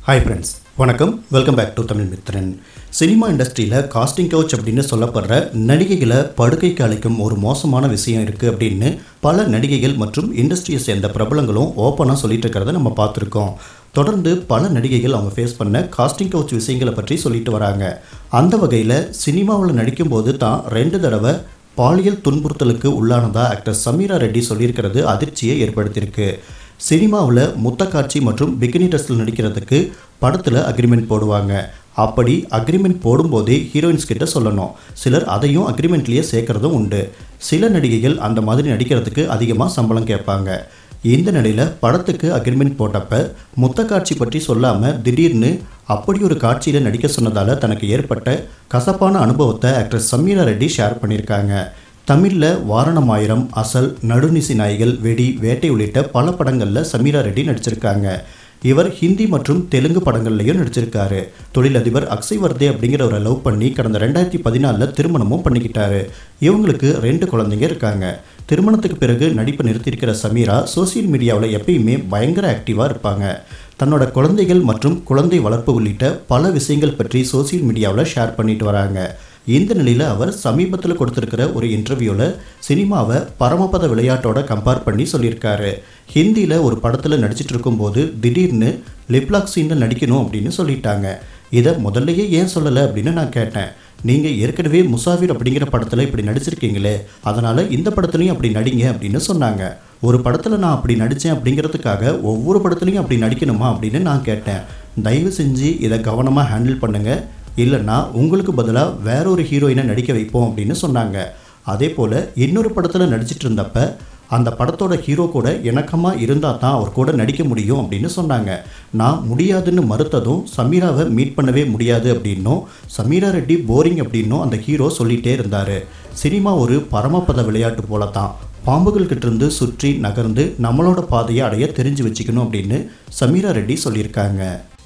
hi friends வணக்கம் welcome back to Tamil Mithran cinema இண்டஸ்ட்ரியில் casting couch அப்படின்னு சொல்லப்படுற நடிகைகளை படுக்கைக்கு அளிக்கும் ஒரு மோசமான விஷயம் இருக்குது அப்படின்னு பல நடிகைகள் மற்றும் இண்டஸ்ட்ரியை சேர்ந்த பிரபலங்களும் ஓப்பனாக சொல்லிட்டு இருக்கிறத நம்ம பார்த்துருக்கோம் தொடர்ந்து பல நடிகைகள் அவங்க ஃபேஸ் பண்ண காஸ்டிங் கவுச் விஷயங்களை பற்றி சொல்லிட்டு வராங்க அந்த வகையில் சினிமாவில் நடிக்கும்போது தான் ரெண்டு தடவை பாலியல் துன்புறுத்தலுக்கு உள்ளானதா ஆக்டர் சமீரா ரெட்டி சொல்லியிருக்கிறது அதிர்ச்சியை ஏற்படுத்தியிருக்கு சினிமாவில் முத்த காட்சி மற்றும் பிகினி ட்ரெஸ்ஸில் நடிக்கிறதுக்கு படத்தில் அக்ரிமெண்ட் போடுவாங்க அப்படி அக்ரிமெண்ட் போடும்போதே ஹீரோயின்ஸ் கிட்ட சொல்லணும் சிலர் அதையும் அக்ரிமெண்ட்லேயே சேர்க்கறதும் உண்டு சில நடிகைகள் அந்த மாதிரி நடிக்கிறதுக்கு அதிகமாக சம்பளம் கேட்பாங்க இந்த நிலையில் படத்துக்கு அக்ரிமெண்ட் போட்டப்ப முத்த காட்சி பற்றி சொல்லாமல் திடீர்னு அப்படி ஒரு காட்சியில் நடிக்க சொன்னதால் தனக்கு ஏற்பட்ட கசப்பான அனுபவத்தை ஆக்டர் சமீரா ரெட்டி ஷேர் பண்ணியிருக்காங்க தமிழில் வாரணமாயிரம் அசல் நடுநிசி நாய்கள் வெடி வேட்டை உள்ளிட்ட பல படங்களில் சமீரா ரெட்டி நடிச்சிருக்காங்க இவர் ஹிந்தி மற்றும் தெலுங்கு படங்கள்லையும் நடிச்சிருக்காரு தொழிலதிபர் அக்ஷய் வர்தே அப்படிங்கிறவரை லவ் பண்ணி கடந்த ரெண்டாயிரத்தி பதினாலில் திருமணமும் பண்ணிக்கிட்டாரு இவங்களுக்கு ரெண்டு குழந்தைங்க இருக்காங்க திருமணத்துக்கு பிறகு நடிப்பை நிறுத்தியிருக்கிற சமீரா சோசியல் மீடியாவில் எப்பயுமே பயங்கர ஆக்டிவாக இருப்பாங்க தன்னோட குழந்தைகள் மற்றும் குழந்தை வளர்ப்பு உள்ளிட்ட பல விஷயங்கள் பற்றி சோசியல் மீடியாவில் ஷேர் பண்ணிட்டு வராங்க இந்த நிலையில் அவர் சமீபத்தில் கொடுத்துருக்கிற ஒரு இன்டர்வியூவில் சினிமாவை பரமபத விளையாட்டோட கம்பேர் பண்ணி சொல்லியிருக்காரு ஹிந்தியில் ஒரு படத்தில் நடிச்சிட்டு இருக்கும்போது திடீர்னு லிப்லாக் சீனில் நடிக்கணும் அப்படின்னு சொல்லிட்டாங்க இதை முதல்லையே ஏன் சொல்லலை அப்படின்னு நான் கேட்டேன் நீங்கள் ஏற்கனவே முசாஃபிர் அப்படிங்கிற படத்தில் இப்படி நடிச்சிருக்கீங்களே அதனால் இந்த படத்துலையும் அப்படி நடிங்க அப்படின்னு சொன்னாங்க ஒரு படத்தில் நான் அப்படி நடித்தேன் அப்படிங்கிறதுக்காக ஒவ்வொரு படத்துலையும் அப்படி நடிக்கணுமா அப்படின்னு நான் கேட்டேன் தயவு செஞ்சு இதை கவனமாக ஹேண்டில் பண்ணுங்கள் இல்லைன்னா உங்களுக்கு பதிலாக வேற ஒரு ஹீரோயினை நடிக்க வைப்போம் அப்படின்னு சொன்னாங்க அதே போல் இன்னொரு படத்தில் நடிச்சிட்டு இருந்தப்ப அந்த படத்தோட ஹீரோ கூட இணக்கமாக இருந்தால் தான் அவர் கூட நடிக்க முடியும் அப்படின்னு சொன்னாங்க நான் முடியாதுன்னு மறுத்ததும் சமீராவை மீட் பண்ணவே முடியாது அப்படின்னும் சமீரா ரெட்டி போரிங் அப்படின்னும் அந்த ஹீரோ சொல்லிகிட்டே இருந்தார் சினிமா ஒரு பரமபத விளையாட்டு போல தான் பாம்புகள் கிட்டேருந்து சுற்றி நகர்ந்து நம்மளோட பாதையை அடைய தெரிஞ்சு வச்சுக்கணும் அப்படின்னு சமீரா ரெட்டி சொல்லியிருக்காங்க